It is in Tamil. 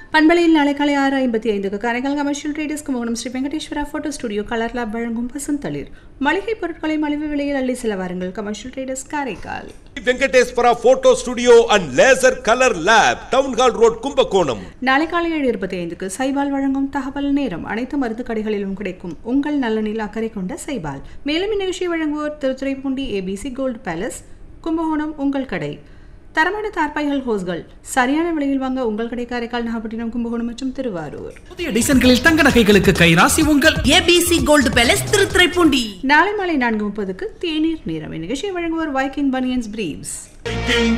பண்பலையில் நாளை காலை ஆறு ஐம்பத்தி ஐந்துக்கு Karaikal commercial traders Kumbakonam Sri Venkateswara photo studio colour lab வழங்கும் பசுந்தளிர் மளிகை பொருட்களை மலிவு விலையில் அள்ளி செல்ல வாருங்கள் commercial traders Karaikal Venkateswara photo studio and laser colour lab town hall road Kumbakonam நாளை காலை ஏழு இருபத்தி ஐந்துக்கு சைபால் வழங்கும் தகவல் நேரம் அனைத்து மருந்து கடைகளிலும் கிடைக்கும் உங்கள் நலனில் அக்கறை கொண்ட சைபால் மேலும் இந்நிகழ்ச்சியை வழங்குவோர் Thiruthuraipoondi ABC gold palace Kumbakonam உங்கள் கடை தரமான தார்பாய்கள் ஹோஸ்கள் சரியான விலையில் வாங்க உங்கள் கடை காரைக்கால் நாகப்பட்டினம் கும்பகோணம் மற்றும் திருவாரூர் புதிய டிசைன்களில் தங்க நகைகளுக்கு கைராசி உங்கள் ஏபிசி கோல்டு பேலஸ் திருத்துறைப்பூண்டி நாளை மாலை நான்கு முப்பதுக்கு தேநீர் நேரம் இந்நிகழ்ச்சியை வழங்குவோர் வைக்கிங் பனியன்ஸ் பிரீவ்ஸ் கிங்